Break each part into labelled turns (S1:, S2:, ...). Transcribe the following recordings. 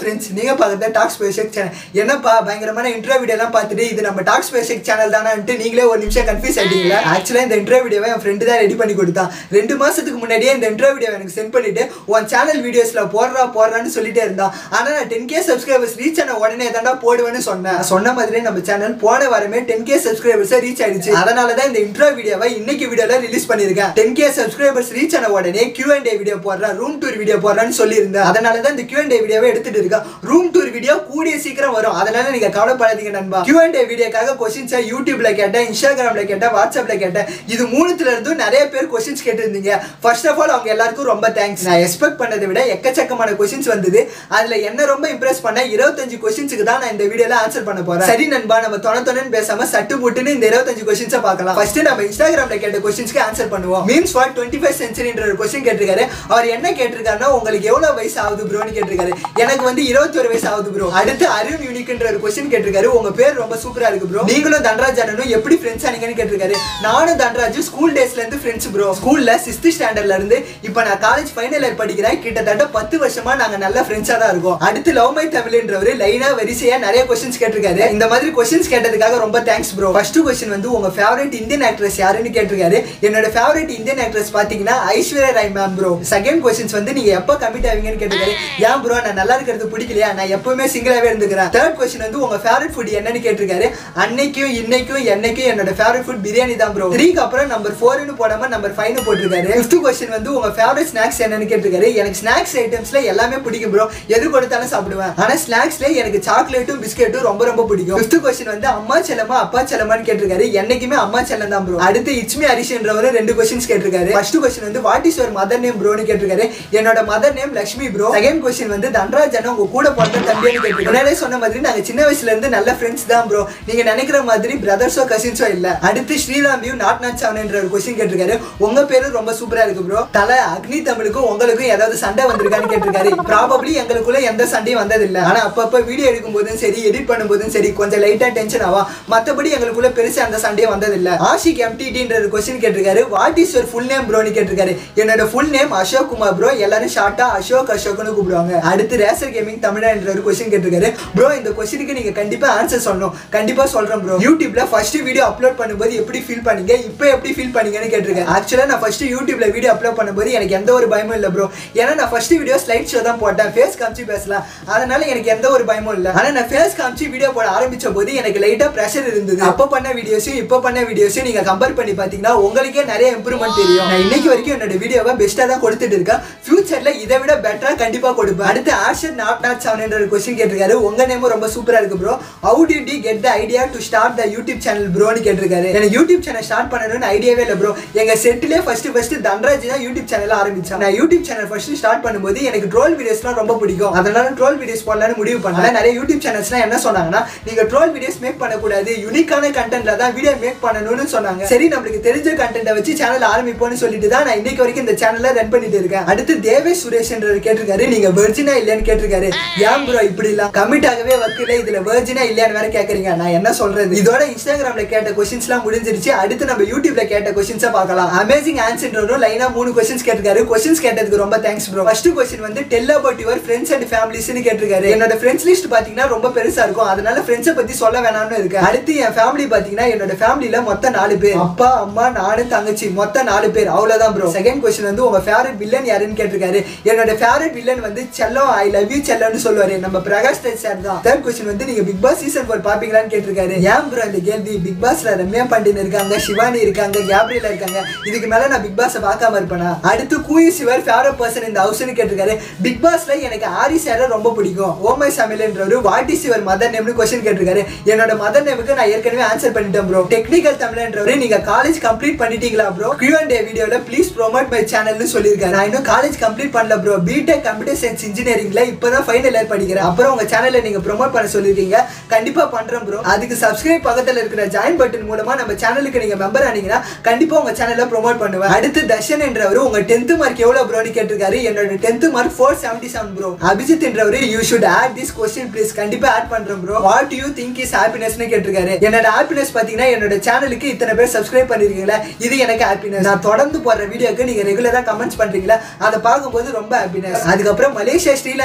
S1: friends நீங்க பார்க்குறது talk ஸ்பேஷக் channel என்னப்பா பயங்கரமான இன்ட்ரோ வீடியோலாம் பார்த்துட்டு இது நம்ம டாக் ஸ்பேஷக் சேனல் தானான்ட்டு நீங்களே ஒரு நிமிஷம் கன்ஃபியூஸ் ஆயிட்டீங்களா ஆக்சுவலாக இந்த இன்ட்ரோ வீடியோவை என் ஃப்ரெண்டு தான் ரெடி பண்ணி கொடுத்தான் ரெண்டு மாசத்துக்கு முன்னாடியே இந்த இன்ட்ரோ வீடியோ எனக்கு சென்ட் பண்ணிட்டு உன் சேனல் வீடியோஸ்ல போடுறா போடுறான்னு சொல்லிட்டே இருந்தான் ஆனா நான் டென் கே சப்ஸ்கிரைபர்ஸ் ரீச் ஆன உடனே தாண்டா போடுவேன்னு சொன்னேன் சொன்ன மாதிரியே நம்ம சேனல் போன வாரமே டென் கே சப்ஸ்கிரைபர்ஸ் ரீச் ஆயிடுச்சு அதனால தான் இந்த இன்ட்ரோ வீடியோவை இன்னைக்கு வீடியோல ரிலீஸ் பண்ணிருக்கேன் டென் கே சப்ஸ்கிரைபர்ஸ் ரீச் ஆன உடனே கியூ அண்ட் ஏ வீடியோ போடுறேன் ரூம் டூர் வீடியோ போடுறேன்னு சொல்லியிருந்தேன் அதனால தான் இந்த கியூ அண்ட் ஏ வீடியோவை எடுத்துட்டு இருக்கேன் ரூம் டூர் வீடியோ கூடிய சீக்கிரம் வரும் அதனால நீங்க கவலைப்படாதீங்க நண்பா கியூ அண்ட் ஏ வீடியோக்காக கொஸ்டின்ஸை யூடியூப்ல கேட்டேன் இன்ஸ்டாகிராம்ல கேட்டேன் வாட்ஸ்அப்ல கேட்டேன் இது மூணுத்துல இருந்தும் நிறைய பேர் கொஸ்டின்ஸ் கேட்டிருந்தீங்க ஃபர்ஸ்ட் ஆஃப் ஆல் அவங்க எல்லாருக்கும் ரொம்ப தேங்க்ஸ் நான் எக்ஸ்பெக்ட் பண்ணதை விட எக்கச்சக்கமான கொஸ்டின்ஸ் வந்தது அதுல என்ன ரொம்ப இம்ப்ரெஸ் பண்ண இருபத்தஞ்சு கொஸ்டின்ஸுக்கு தான் நான் இந்த வீடியோல ஆன்சர் பண்ண போறேன் சரி நண்பா நம்ம தொண தொணன்னு பேசாம சட்டு புட்டுன்னு இந்த இருபத்தஞ்சு கொஸ்டின்ஸை பார்க்கலாம் ஃபர்ஸ்ட் நம்ம இன்ஸ்டாகிராம்ல கேட்ட கொஸ்டின்ஸ்க்கு ஆன்சர் பண்ணுவோம் மீன்ஸ் ஃபார் டுவெண்ட்டி ஃபைவ் சென்ச்சுரின்ற ஒரு கொஸ்டின் கேட்டிருக்காரு அவர் என்ன கேட்டிருக்காருன்னா உங்களுக்கு எவ்வளவு வயசு ஆகுது ப்ரோன்னு கேட்டிருக்காரு எனக்கு வந்து இருபத்தி ஒரு வயசு ஆகுது ப்ரோ அடுத்து அருண் யூனிக்ன்ற ஒரு கொஸ்டின் கேட்டிருக்காரு உங்க பேர் ரொம்ப சூப்பரா இருக்கு ப்ரோ நீங்களும் தன்ராஜ் அண்ணனும் எப்படி ஃப்ரெண்ட்ஸ் ஆனீங்கன்னு கேட்டிருக்காரு நானும் தன்ராஜ் ஸ்கூல் டேஸ்ல இருந்து ஃப்ரெண்ட்ஸ் ப்ரோ ஸ்கூல்ல சிக்ஸ்த் ஸ்டாண்டர்ட்ல இருந்து இப்போ நான் காலேஜ் ஃபைனல் இயர் படிக்கிறேன் கிட்டத்தட்ட பத்து வருஷமா நாங்க நல்ல ஃப்ரெண்ட்ஸா தான் இருக்கோம் அடுத்து லவ் மை தமிழ்ன்றவர் லைனா வரிசையா நிறைய கொஸ்டின்ஸ் கேட்டிருக்காரு இந்த மாதிரி கொஸ்டின்ஸ் கேட்டதுக்காக ரொம்ப தேங்க்ஸ் ப்ரோ ஃபர்ஸ்ட் கொஸ்டின் வந்து உங்க ஃபேவரட் இந்தியன் ஆக்ட்ரஸ் யாருன்னு கேட்டிருக்காரு என்னோட ஃபேவரட் இந்தியன் ஆக்ட்ரஸ் பாத்தீங்கன்னா Aishwarya Rai ma'am bro second questions வந்து நீங்க எப்போ கமிட் ஆவீங்கன்னு கேட்டிருக்காரு ஏன் ப்ரோ நான் நல்லா இருக்கிறது பிடிக்கலையா நான் எப்பவுமே சிங்கிளாவே இருந்துக்கிறேன் தேர்ட் கொஸ்டின் வந்து உங்க ஃபேவரட் ஃபுட் என்னன்னு கேட்டிருக்காரு அன்னைக்கும் இன்னைக்கும் என்னைக்கும் என்னோட ஃபேவரட் ஃபுட் பிரியாணி தான் ப்ரோ த்ரீக்கு அப்புறம் நம்பர் ஃபோர்னு போடாம நம்பர் ஃபைவ்னு போட்டிருக்காரு ஃபிஃப்த் கொஸ்டின் வந்து உங்க ஃபேவரட் ஸ்நாக்ஸ் என்னன்னு கேட்டிருக்காரு எனக்கு ஸ்நாக்ஸ் ஐட்டம்ஸ்ல எல்லாமே பிடிக்கும் ப்ரோ எது கொடுத்தாலும் சாப்பிடுவேன் ஆனா ஸ்நாக்ஸ்ல எனக்கு சாக்லேட்டும் பிஸ்கெட்டும் ரொம்ப ரொம்ப பிடிக்கும் ஃபிஃப்த் கொஸ்டின் வந்து அம்மா செல்லமா அப்பா செல்லமான்னு கேட்டிருக்காரு என்னைக்குமே அம்மா செல்லம் தான் ப்ரோ அடுத்து இச்மி ஹரிஷன்றவர் ரெண்டு கொஸ்டின்ஸ் கேட்டிருக்காரு ஃபர்ஸ்ட் கொஸ்டின் வந்து what is your mother name ப்ரோன்னு கேட்டிருக்காரு என்னோட mother name Lakshmi bro second question வந்து தன்ராஜ் அண்ணா உங்க கூட பிறந்த தம்பின்னு கேட்டிருக்காரு முன்னாடியே சொன்ன மாதிரி நாங்க சின்ன வயசுல இருந்து நல்ல ஃப்ரெண்ட்ஸ் தான் ப்ரோ நீங்க நினைக்கிற மாதிரி பிரதர்ஸோ கசின்ஸோ இல்ல அடுத்து ஸ்ரீராம் வியூ நாட் நாட் செவன்ன்ற ஒரு கொஸ்டின் கேட்டிருக்காரு உங்க பேரு ரொம்ப சூப்பரா இருக்கு ப்ரோ தலை அக்னி தமிழுக்கும் உங்களுக்கும் ஏதாவது சண்டை வந்திருக்கான்னு கேட்டிருக்காரு ப்ராபப்ளி எங்களுக்குள்ள எந்த சண்டையும் வந்ததில்லை ஆனா அப்பப்ப வீடியோ எடுக்கும் போதும் சரி எடிட் பண்ணும்போதும் சரி கொஞ்சம் லைட்டா டென்ஷன் ஆவா மத்தபடி எங்களுக்குள்ள பெருசா அந்த சண்டையும் வந்ததில்லை ஆஷிக் எம்டிடின்ற ஒரு கொஸ்டின் கேட்டிருக்காரு what is your full name ப்ரோன்னு கேட்டிருக்காரு என்னோட full name Ashok Kumar bro எல்லாரும் ஷார்ட்டா அசோக் அசோக்னு கூப்பிடுவாங்க அடுத்து ரேசர் கேமிங் தமிழ்நாடுன்ற ஒரு கொஸ்டின் கேட்டிருக்காரு ப்ரோ இந்த கொஸ்டினுக்கு நீங்க கண்டிப்பா ஆன்சர் சொல்லணும் கண்டிப்பா சொல்றேன் ப்ரோ யூடியூப்ல ஃபர்ஸ்ட் வீடியோ அப்லோட் பண்ணும்போது எப்படி ஃபீல் பண்ணீங்க இப்போ எப்படி ஃபீல் பண்ணீங்கன்னு கேட்டிருக்கேன் ஆக்சுவலா நான் ஃபர்ஸ்ட் யூடியூப்ல வீடியோ அப்லோட் பண்ணும்போது எனக்கு எந்த ஒரு பயமும் இல்லை ப்ரோ ஏன்னா நான் ஃபர்ஸ்ட் வீடியோ ஸ்லைட் ஷோ தான் போட்டேன் ஃபேஸ் காமிச்சு பேசலாம் அதனால எனக்கு எந்த ஒரு பயமும் இல்லை ஆனா நான் ஃபேஸ் காமிச்சு வீடியோ போட ஆரம்பிச்ச போது எனக்கு லைட்டா ப்ரெஷர் இருந்தது அப்போ பண்ண வீடியோஸையும் இப்போ பண்ண வீடியோஸையும் நீங்க கம்பேர் பண்ணி பாத்தீங்கன்னா உங்களுக்கே நிறைய இம்ப்ரூவ்மெண்ட் தெரியும் நான் இன்னைக்கு வரைக்கும் என்னோட வீடியோவை பெஸ்ட்டாக தான் கொடுத்துட்டு இருக்கேன் ஃபியூச்சர்ல இதை விட பெட்டரா கண்டிப்பா கொடுப்பேன் அடுத்து ஆஷர் நாட் நாட் செவன் ஒரு கொஸ்டின் கேட்டிருக்காரு உங்க நேமும் ரொம்ப சூப்பரா இருக்கு bro how did you get the idea to start the YouTube channel ப்ரோன்னு கேட்டிருக்காரு எனக்கு யூடியூப் சேனல் ஸ்டார்ட் பண்ணணும்னு ஐடியாவே இல்லை ப்ரோ எங்க செட்டிலே ஃபர்ஸ்ட் ஃபர்ஸ்ட் தன்ராஜ் தான் யூடியூப் சேனல் ஆரம்பிச்சேன் நான் யூடியூப் சேனல் ஃபர்ஸ்ட் ஸ்டார்ட் பண்ணும்போது எனக்கு ட்ரோல் வீடியோஸ்லாம் ரொம்ப பிடிக்கும் அதனால ட்ரோல் வீடியோஸ் போடலாம்னு முடிவு பண்ணேன் நிறைய யூடியூப் சேனல்ஸ்லாம் என்ன சொன்னாங்கன்னா நீங்க ட்ரோல் வீடியோஸ் மேக் பண்ணக்கூடாது யூனிக்கான கண்டென்ட்ல தான் வீடியோ மேக் பண்ணணும்னு சொன்னாங்க சரி நம்மளுக்கு தெரிஞ்ச கண்டென்ட்டை வச்சு சேனல் ஆரம்பிப்போம்னு சொல்லிட்டு தான் நான் இன்னைக்கு வரைக்கும் இந்த சேனல்ல ரன் பண்ணிட்டு இருக்கேன் அடுத்து தேவேஷ் சுரேஷ்ன்றவர் கேட்டிருக்காரு நீங்க வெர்ஜினா இல்லையான்னு கேட்டிருக்காரு ஏன் ப்ரோ இப்படி இல்ல கமிட் ஆகவே வக்கீல இதுல வெர்ஜினா இல்லையான்னு வேற கேக்குறீங்க நான் என்ன சொல்றது இதோட இன்ஸ்டாகிராம்ல கேட்ட கொஸ்டின்ஸ்லாம் முடிஞ்சிருச்சு அடுத்து நம்ம யூடியூப்ல கேட்ட கொஸ்டின்ஸை பார்க்கலாம் அமேசிங் ஆன்சர்ன்றவரும் லைனா மூணு கொஸ்டின்ஸ் கேட்டிருக்காரு கொஸ்டின்ஸ் கேட்டதுக்கு ரொம்ப தேங்க்ஸ் ப்ரோ ஃபர்ஸ்ட் கொஸ்டின் வந்து tell about your friends and ஃபேமிலிஸ்னு கேட்டிருக்காரு என்னோட ஃப்ரெண்ட்ஸ் லிஸ்ட் பாத்தீங்கன்னா ரொம்ப பெருசா இருக்கும் அதனால ஃப்ரெண்ட்ஸை பத்தி சொல்ல வேணாம்னு இருக்கு அடுத்து என் ஃபேமிலி பாத்தீங்கன்னா என்னோட ஃபேமிலில மொத்தம் நாலு பேர் அப்பா அம்மா நானு தங்கச்சி மொத்தம் நாலு பேர் அவ்வளவுதான் ப்ரோ செகண்ட் கொஸ்டின் வந்து உங்க ஃபேவரட் வில்லன் யாருன்னு கேட்டிருக்காரு என்னோட ஃபேவரட் வில்லன் வந்து செல்லம் ஐ லவ் யூ செல்லம்னு சொல்லுவாரு நம்ம பிரகாஷ் ராஜ் சார் தான் தேர்ட் கொஸ்டின் வந்து நீங்க பிக் பாஸ் சீசன் ஃபோர் பாப்பீங்களான்னு கேட்டிருக்காரு ஏன் ப்ரோ இந்த கேள்வி பிக் பாஸ்ல ரம்யா பாண்டியன் இருக்காங்க சிவானி இருக்காங்க கேப்ரியலா இருக்காங்க இதுக்கு மேல நான் பிக் பாஸ் பார்க்காம இருப்பேனா அடுத்து கூயி சிவர் ஃபேவரட் பர்சன் இந்த ஹவுஸ்னு கேட்டிருக்காரு பிக் பாஸ்ல எனக்கு ஆரி சாரை ரொம்ப பிடிக்கும் ஓமை சமையல்ன்றவர் வாட் இஸ் யுவர் மதர் நேம்னு கொஸ்டின் கேட்டிருக்காரு என்னோட மதர் நேமுக்கு நான் ஏற்கனவே ஆன்சர் பண்ணிட்டேன் ப்ரோ டெக்னிக்கல் தமிழ்ன்றவர் நீங்க காலேஜ் கம்ப்ளீட் பண்ணிட்டீங்களா ப்ரோ கியூ அண்ட் டே வீடியோல ப்ளீஸ் ப்ரோமோட் மை சேனல்னு சொல்லியிருக்காரு நான் இன்னும் காலேஜ் கம்ப்ளீட் பண்ணல ப்ரோ பிடெக் கம்ப்யூட்டர் சயின்ஸ் இன்ஜினியரிங்ல இப்பதான் ஃபைனல் இயர் படிக்கிறேன் அப்புறம் உங்க சேனலை நீங்க ப்ரோமோட் பண்ண சொல்லிருக்கீங்க கண்டிப்பா பண்றேன் ப்ரோ அதுக்கு சப்ஸ்கிரைப் பக்கத்துல இருக்கிற ஜாயின் பட்டன் மூலமா நம்ம சேனலுக்கு நீங்க மெம்பர் ஆனீங்கன்னா கண்டிப்பா உங்க சேனலை ப்ரோமோட் பண்ணுவேன் அடுத்து தர்ஷன் என்றவர் உங்க டென்த் மார்க் எவ்வளவு ப்ரோன்னு கேட்டிருக்காரு என்னோட tenth mark four seventy seven bro Abhijit என்றவர் you should add this question please கண்டிப்பா ஆட் பண்றேன் bro what you think is ஹாப்பினஸ்னு கேட்டிருக்காரு என்னோட ஹாப்பினஸ் பாத்தீங்கன்னா என்னோட சேனலுக்கு இத்தனை பேர் சப்ஸ்கிரைப் பண்ணிருக்கீங்களா இது எனக்கு ஹாப்பினஸ் நான் தொடர்ந்து போடுற வீடியோக்கு நீங்க ரெகுலரா கமெண்ட்ஸ் பண்றீங்களா அதை பார்க்கும்போது ரொம்ப ஹாப்பினஸ் அதுக்கப்புறம் மலேசியா ஸ்ரீலங்கால இருந்து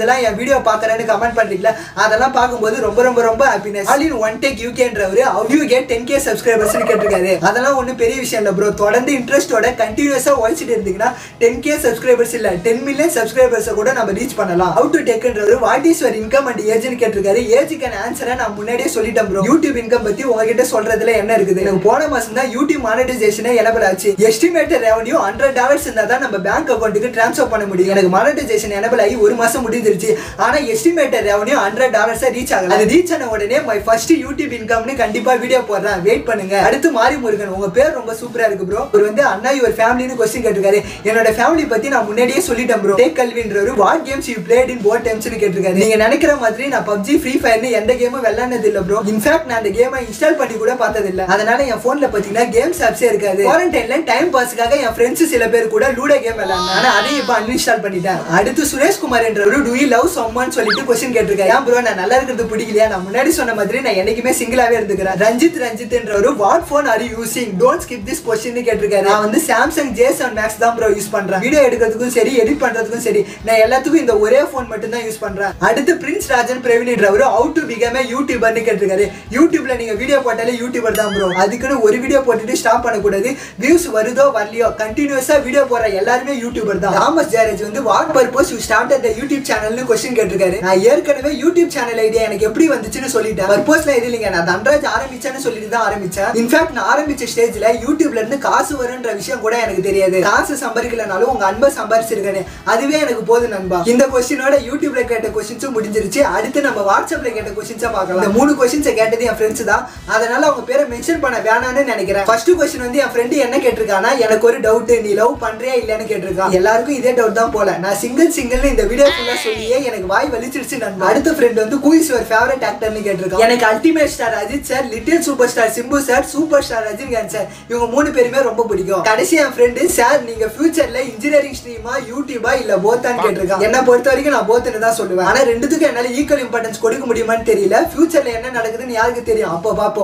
S1: எல்லாம் என் வீடியோ பார்க்கறேன்னு கமெண்ட் பண்றீங்களா அதெல்லாம் பார்க்கும்போது ரொம்ப ரொம்ப ரொம்ப happiness all in one tech யூகேன்றவர் how you get ten K subscribers கேட்டிருக்காரு அதெல்லாம் ஒன்றும் பெரிய விஷயம் இல்லை ப்ரோ தொடர்ந்து இன்ட்ரெஸ்டோட கண்டினியூஸா உழைச்சிட்டு இருந்தீங்கன்னா டென் கே சப்ஸ்கிரைபர்ஸ் இல்ல டென் மில்லியன் சப்ஸ்கிரைபர்ஸை கூட நம்ம ரீச் பண்ணலாம் ஹவு டு டேக்ன்றவர் what is your income and ஏஜ்னு கேட்டிருக்காரு ஏஜுக்கான ஆன்சரை நான் முன்னாடியே சொல்லிட்டேன் ப்ரோ யூடியூப் இன்கம் பத்தி உங்ககிட்ட சொல்றதுல என்ன இருக்குது எனக்கு போன மாசம் தான் யூடியூப் மானிட்டைசேஷனே எனபிள் ஆச்சு எஸ்டிமேட்டட் ரெவன்யூ ஹண்ட்ரட் டாலர்ஸ் இருந்தா தான் நம்ம பேங்க் அக்கௌண்ட்டுக்கு ட்ரான்ஸ்ஃபர் பண்ண முடியும் எனக்கு மானிட்டைசேஷன் எனபிள் ஆகி ஒரு மாசம் முடிஞ்சிருச்சு ஆனா estimated revenue hundred dollars reach ஆகல அது ரீச் ஆன உடனே மை ஃபர்ஸ்ட் யூடியூப் இன்கம்னு கண்டிப்பா வீடியோ போடுறேன் வெயிட் பண்ணுங்க அடுத்து மாரி முருகன் உங்க பேர் ரொம்ப சூப்பரா இருக்கு ப்ரோ ஒரு வந்து அண்ணா யுவர் ஃபேமிலின்னு கொஸ்டின் கேட்டிருக்காரு என்னோட ஃபேமிலி பத்தி நான் முன்னாடியே சொல்லிட்டேன் ப்ரோ டேக் கல்வின்றவர் what games you played in bored டைம்ஸ்னு கேட்டிருக்காரு நீங்க நினைக்கிற மாதிரி நான் பப்ஜி ஃப்ரீ ஃபயர்னு எந்த கேமும் விளையாடுனது இல்ல ப்ரோ இன்ஃபேக்ட் நான் அந்த கேமை இன்ஸ்டால் பண்ணி கூட பார்த்தது இல்ல அதனால என் போன்ல பாத்தீங்கன்னா கேம்ஸ் ஆப்ஸே இருக்காது குவாரண்டைன்ல டைம் பாஸ்க்காக என் ஃப்ரெண்ட்ஸ் சில பேர் கூட லூடோ கேம் விளையாடுறேன் ஆனா அதையும் இப்போ அன்இன்ஸ்டால் பண்ணிட்டேன் அடுத்து சுரேஷ் குமார் என்றவர் டு யூ லவ் சம்மான்னு சொல்லிட்டு கொஸ்டின் கேட்டிருக்காரு ஏன் ப்ரோ நான் நல்லா இருக்கிறது பிடிக்கலையா நான் முன்னாடி சொன்ன மாதிரி நான் என்னைக்குமே சிங்கிளாவே இருந்துக்கிறேன் ரஞ்சித் ரஞ்சித் என்றவர் what phone are using don't skip this question கேட்டிருக்காரு நான் வந்து சாம்சங் ஜே செவன் மேக்ஸ் தான் ப்ரோ யூஸ் பண்றேன் வீடியோ எடுக்கிறதுக்கும் சரி எடிட் பண்றதுக்கும் சரி நான் எல்லாத்துக்கும் இந்த ஒரே ஃபோன் மட்டும் தான் யூஸ் பண்றேன் அடுத்து பிரின்ஸ் ராஜன் பிரவீன்ன்றவர் ஹவு டு பிகம் ஏ யூடியூபர்னு கேட்டிருக்காரு யூடியூப்ல நீங்க வீடியோ போட்டாலே யூடியூபர் தான் ப்ரோ அதுக்குன்னு ஒரு வீடியோ போட்டுட்டு ஸ்டாப் பண்ணக்கூடாது வியூஸ் வருதோ வரலையோ கண்டினியூஸா வீடியோ போடுற எல்லாருமே யூடியூபர் தான் தாமஸ் ஜாரேஜ் வந்து what purpose you start the YouTube சேனல்னு கொஸ்டின் கேட்டிருக்காரு நான் ஏற்கனவே யூடியூப் சேனல் ஐடியா எனக்கு எப்படி வந்துச்சுன்னு சொல்லிட்டேன் பர்பஸ்ல இது இல்லைங்க நான் தன்ராஜ் ஆரம்பிச்சேன்னு சொல்லிட்டு தான் ஆரம்பிச்சேன் இன்ஃபேக்ட் நான் ஆரம்பிச்ச ஸ்டேஜ்ல யூடியூப்ல இருந்து காசு வரும்ன்ற விஷயம் கூட எனக்கு தெரியாது காசு சம்பாதிக்கலனாலும் உங்க அன்பை சம்பாரிச்சிருக்கேன் அதுவே எனக்கு போதும் நண்பா இந்த கொஸ்டினோட யூடியூப்ல கேட்ட கொஸ்டின்ஸும் முடிஞ்சிருச்சு அடுத்து நம்ம வாட்ஸ்அப்ல கேட்ட கொஸ்டின்ஸா பார்க்கலாம் இந்த மூணு கொஸ்டின்ஸை கேட்டது என் ஃப்ரெண்ட்ஸ் தான் அதனால அவங்க பேரை மென்ஷன் பண்ண வேணாம்னு நினைக்கிறேன் ஃபர்ஸ்ட் கொஸ்டின் வந்து என் ஃப்ரெண்டு என்ன கேட்டிருக்கானா எனக்கு ஒரு டவுட் நீ லவ் பண்றியா இல்லையான்னு கேட்டிருக்கான் எல்லாருக்கும் இதே டவுட் தான் போல நான் சிங்கிள் சிங்கிள்னு இந்த வீடியோ ஃபுல்லா சொல்லியே எனக்கு வாய் வலிச்சிருச்சு நண்பா அடுத்த ஃப்ரெண்ட் வந்து கூ இஸ் யுவர் ஃபேவரட் ஆக்டர்னு கேட்டிருக்கான் எனக்கு ultimate star Ajith sir little super star Simbu sir super star Rajinikanth sir இவங்க மூணு பேருமே ரொம்ப பிடிக்கும் கடைசி என் ஃப்ரெண்டு சார் நீங்க ஃபியூச்சர்ல இன்ஜினியரிங் ஸ்ட்ரீமா யூடியூபா இல்ல போத்தான்னு கேட்டிருக்கான் என்ன பொறுத்த வரைக்கும் நான் போத்துன்னு தான் சொல்லுவேன் ஆனா ரெண்டுத்துக்கும் என்னால ஈக்குவல் இம்பார்ட்டன்ஸ் கொடுக்க முடியுமான்னு தெரியல ஃபியூச்சர்ல என்ன நடக்குதுன்னு யாருக்கு தெரியும் அப்போ பார்ப்போம்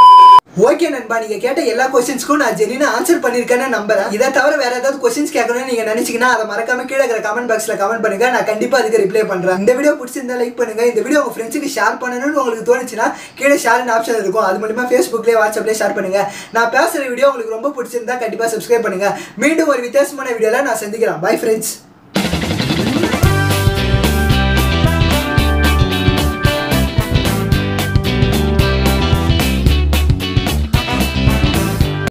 S1: ஓகே நண்பா நீங்க கேட்ட எல்லா கொஸ்டின்ஸ்க்கும் நான் ஜெனினா ஆன்சர் பண்ணிருக்கேன்னு நம்புறேன் இதை தவிர வேற ஏதாவது கொஸ்டின்ஸ் கேட்கணும்னு நீங்க நினைச்சீங்கன்னா அதை மறக்காம கீழே இருக்கிற கமெண்ட் பாக்ஸ்ல கமெண்ட் பண்ணுங்க நான் கண்டிப்பா அதுக்கு ரிப்ளை பண்றேன் இந்த வீடியோ பிடிச்சிருந்தா லைக் பண்ணுங்க இந்த வீடியோ உங்க ஃப்ரெண்ட்ஸுக்கு ஷேர் பண்ணணும்னு உங்களுக்கு தோணுச்சுன்னா கீழே ஷேர்னு ஆப்ஷன் இருக்கும் அது மூலியமா ஃபேஸ்புக்லேயே வாட்ஸ்அப்லேயே ஷேர் பண்ணுங்க நான் பேசுற வீடியோ உங்களுக்கு ரொம்ப பிடிச்சிருந்தா கண்டிப்பா சப்ஸ்கிரைப் பண்ணுங்க மீண்டும் ஒரு வித்தியாசமான வீடியோல நான் சந்திக்கிறேன் பை ஃப்ரெண்ட்ஸ்